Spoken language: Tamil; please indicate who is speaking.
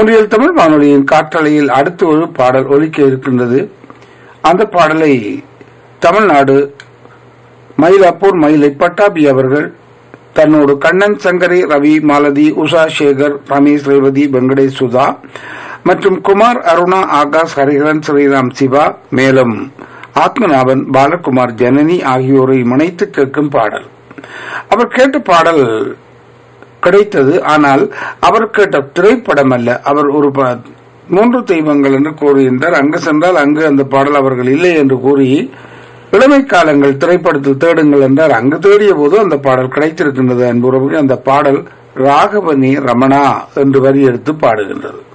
Speaker 1: முன்றியல் தமிழ் வானொலியின் காற்றலையில் அடுத்து ஒரு பாடல் ஒலிக்க இருக்கின்றது அந்த பாடலை தமிழ்நாடு மயிலாப்பூர் மயிலை பட்டாபி அவர்கள் தன்னோடு கண்ணன் சங்கரி ரவி மாலதி உஷா சேகர் ரமேஷ் ரேவதி வெங்கடேஷ் சுதா மற்றும் குமார் அருணா ஆகாஷ் ஹரிஹரன் ஸ்ரீராம் சிவா மேலும் ஆத்மநாபன் பாலகுமார் ஜனனி ஆகியோரை இணைத்து கேட்கும் பாடல் அவர் கேட்ட பாடல் கிடைத்தது ஆனால் அவர் கேட்ட திரைப்படம் அல்ல அவர் ஒரு ப- மூன்று தெய்வங்கள் என்று கூறுகின்றார் அங்கு சென்றால் அங்கு அந்த பாடல் அவர்கள் இல்லை என்று கூறி இளமை காலங்கள் திரைப்படத்தில் தேடுங்கள் என்றார் அங்கு தேடிய போது அந்த பாடல் கிடைத்திருக்கின்றது என்பவர்கள் அந்த பாடல் ராகவனி ரமணா என்று வரி எடுத்து பாடுகின்றது